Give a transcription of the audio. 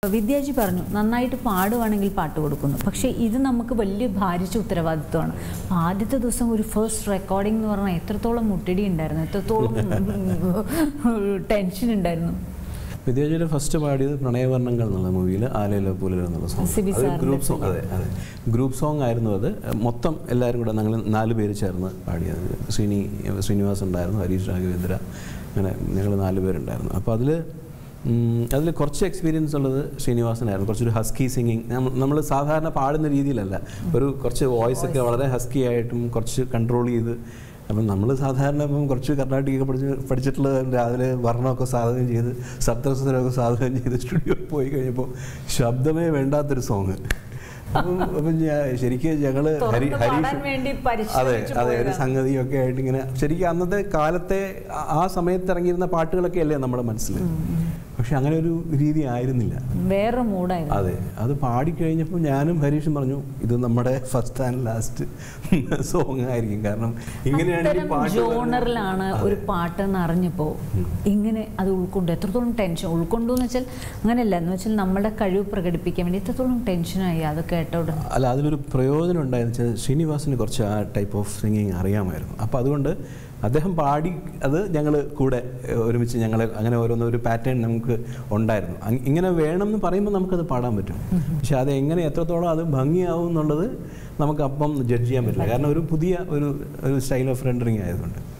വിദ്യാജി പറഞ്ഞു നന്നായിട്ട് പാടുവാണെങ്കിൽ പാട്ട് കൊടുക്കുന്നു പക്ഷേ ഇത് നമുക്ക് വലിയ ഭാരിച്ച ഉത്തരവാദിത്വമാണ് അപ്പോൾ ആദ്യത്തെ ദിവസം ഒരു ഫസ്റ്റ് റെക്കോർഡിംഗ് എന്ന് പറഞ്ഞാൽ എത്രത്തോളം മുട്ടടി ഉണ്ടായിരുന്നു എത്രത്തോളം ടെൻഷൻ ഉണ്ടായിരുന്നു വിദ്യാജിയുടെ ഫസ്റ്റ് പാടിയത് പ്രണയവർണ്ണങ്ങൾ എന്നുള്ള മൂവിയിൽ ആലയിലെ പോലെ എന്നുള്ള സോങ് സിബി അത് സാറിന്റെ ഗ്രൂപ്പ് സോങ് അതെ അതെ ഗ്രൂപ്പ് സോങ് ആയിരുന്നു അത് മൊത്തം എല്ലാവരും കൂടെ ഞങ്ങൾ നാല് പേര് ചേർന്ന് പാടിയത് ശ്രീനി ശ്രീനിവാസ് ഉണ്ടായിരുന്നു ഹരീഷ് രാഘവേന്ദ്ര അങ്ങനെ ഞങ്ങൾ നാല് പേരുണ്ടായിരുന്നു അപ്പോൾ അതിൽ അതിൽ കുറച്ച് എക്സ്പീരിയൻസ് ഉള്ളത് ശ്രീനിവാസനായിരുന്നു കുറച്ചൊരു ഹസ്കി സിംഗിങ് നമ്മൾ സാധാരണ പാടുന്ന രീതിയിലല്ല ഒരു കുറച്ച് വോയിസ് ഒക്കെ വളരെ ഹസ്കി ആയിട്ടും കുറച്ച് കൺട്രോൾ ചെയ്ത് അപ്പം നമ്മൾ സാധാരണ ഇപ്പം കുറച്ച് കർണാടകയൊക്കെ പഠിച്ച് പഠിച്ചിട്ടുള്ള രാവിലെ വർണ്ണമൊക്കെ സാധകം ചെയ്ത് സപ്തസ്വരമൊക്കെ സാധകം ചെയ്ത് സ്റ്റുഡിയോയിൽ പോയി കഴിഞ്ഞപ്പോൾ ശബ്ദമേ വേണ്ടാത്തൊരു സോങ് അപ്പം അപ്പം ഞാൻ ശരിക്കും ഞങ്ങൾ ഹരി തുറന്ന് പാടാൻ ഹരീഷ് വേണ്ടി അതെ പരിശ്രമിച്ചു അതെ ഒരു പോയതാണ്. സംഗതിയൊക്കെ ആയിട്ട് ഇങ്ങനെ ശരിക്കും അന്നത്തെ കാലത്തെ ആ- ആ സമയത്ത് ഇറങ്ങിയിരുന്ന പാട്ടുകളൊക്കെ അല്ലേ നമ്മുടെ മനസ്സിൽ പക്ഷെ അങ്ങനെ ഒരു രീതി ആയിരുന്നില്ല വേറെ മൂഡായിരുന്നു അതെ അത് പാടിക്കഴിഞ്ഞപ്പോൾ ഞാനും ഹരീഷും പറഞ്ഞു ഇത് നമ്മുടെ ഫസ്റ്റ് ആൻഡ് ലാസ്റ്റ് സോങ് ആയിരിക്കും കാരണം ഇങ്ങനെയാണ് ഈ അത്തരം പാട്ട് വരുന്നത്. ജോണറിലാണ് ഒരു പാട്ട് എന്ന് അറിഞ്ഞപ്പോൾ ഇങ്ങനെ അത് ഉൾക്കൊണ്ടു എത്രത്തോളം ടെൻഷൻ ഉൾക്കൊണ്ടു എന്ന് വെച്ചാൽ അങ്ങനെയല്ല എന്ന് വെച്ചാൽ നമ്മുടെ കഴിവ് പ്രകടിപ്പിക്കാൻ വേണ്ടി എത്രത്തോളം ടെൻഷനായി അത് കേട്ടോടെ അല്ല അതിലൊരു പ്രയോജനം ഉണ്ടായെന്ന് വെച്ചാൽ ശ്രീനിവാസിന് കുറച്ച് ആ ടൈപ്പ് ഓഫ് സിംഗിങ് അറിയാമായിരുന്നു അപ്പോൾ അതുകൊണ്ട് അദ്ദേഹം പാടി അത് ഞങ്ങൾ കൂടെ ഏഹ്, ഒരുമിച്ച് ഞങ്ങൾ അങ്ങനെ ഓരോന്ന് ഒരു പാറ്റേൺ നമുക്ക് ഉണ്ടായിരുന്നു അങ് ഇങ്ങനെ വേണം എന്ന് പറയുമ്പോൾ നമുക്കത് പാടാൻ പറ്റും പക്ഷെ അത് എങ്ങനെ എത്രത്തോളം അത് ഭംഗിയാവും എന്നുള്ളത് നമുക്ക് അപ്പം ജഡ്ജ് ചെയ്യാൻ പറ്റില്ല കാരണം ഒരു പുതിയ ഒരു ഒരു സ്റ്റൈൽ ഓഫ് റെൻഡറിങ് ആയതുകൊണ്ട്